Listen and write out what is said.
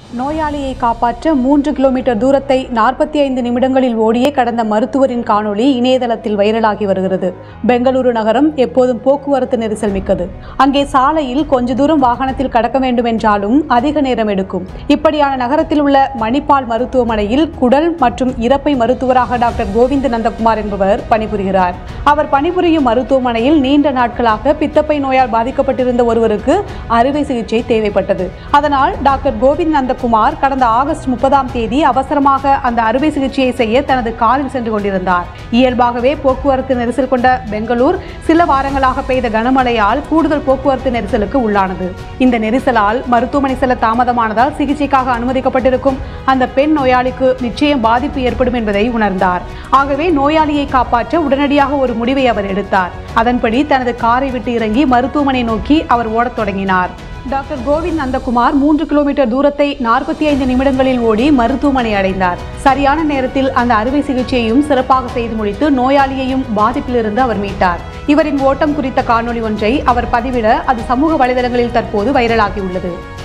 நோயாளியை காப்பாற்ற மூன்று கிலோமீட்டர் தூரத்தை நாற்பத்தி ஐந்து நிமிடங்களில் ஓடியே கடந்த மருத்துவரின் காணொளி இணையதளத்தில் வைரலாகி வருகிறது பெங்களூரு நகரம் எப்போதும் போக்குவரத்து நெரிசல் மிக்கது அங்கே சாலையில் கொஞ்ச தூரம் வாகனத்தில் கடக்க வேண்டும் என்றாலும் அதிக நேரம் எடுக்கும் இப்படியான நகரத்தில் உள்ள மணிப்பால் மருத்துவமனையில் குடல் மற்றும் இறப்பை மருத்துவராக டாக்டர் கோவிந்த் நந்தகுமார் என்பவர் பணிபுரிகிறார் அவர் பணிபுரியும் மருத்துவமனையில் நீண்ட நாட்களாக பித்தப்பை நோயால் பாதிக்கப்பட்டிருந்த ஒருவருக்கு அறுவை சிகிச்சை தேவைப்பட்டது அதனால் டாக்டர் கோவிந்த் நந்தகுமார் கடந்த ஆகஸ்ட் முப்பதாம் தேதி அவசரமாக அந்த அறுவை சிகிச்சையை செய்ய தனது காரில் சென்று கொண்டிருந்தார் இயல்பாகவே போக்குவரத்து நெரிசல் கொண்ட பெங்களூர் சில வாரங்களாக பெய்த கனமழையால் கூடுதல் போக்குவரத்து நெரிசலுக்கு உள்ளானது இந்த நெரிசலால் மருத்துவமனை செல்ல தாமதமானதால் சிகிச்சைக்காக அனுமதிக்கப்பட்டிருக்கும் அந்த பெண் நோயாளிக்கு நிச்சயம் பாதிப்பு ஏற்படும் என்பதை உணர்ந்தார் ஆகவே நோயாளியை காப்பாற்ற உடனடியாக ஒரு முடிவை அவர் எடுத்தார் அதன்படி தனது காரை விட்டு இறங்கி மருத்துவமனை நோக்கி அவர் ஓடத் தொடங்கினார் டாக்டர் கோவிந்த் நந்தகுமார் மூன்று கிலோமீட்டர் தூரத்தை நாற்பத்தி ஐந்து நிமிடங்களில் ஓடி மருத்துவமனை அடைந்தார் சரியான நேரத்தில் அந்த அறுவை சிகிச்சையையும் சிறப்பாக செய்து முடித்து நோயாளியையும் பாதிப்பிலிருந்து அவர் மீட்டார் இவரின் ஓட்டம் குறித்த காணொளி ஒன்றை அவர் பதிவிட அது சமூக வலைதளங்களில் தற்போது வைரலாகியுள்ளது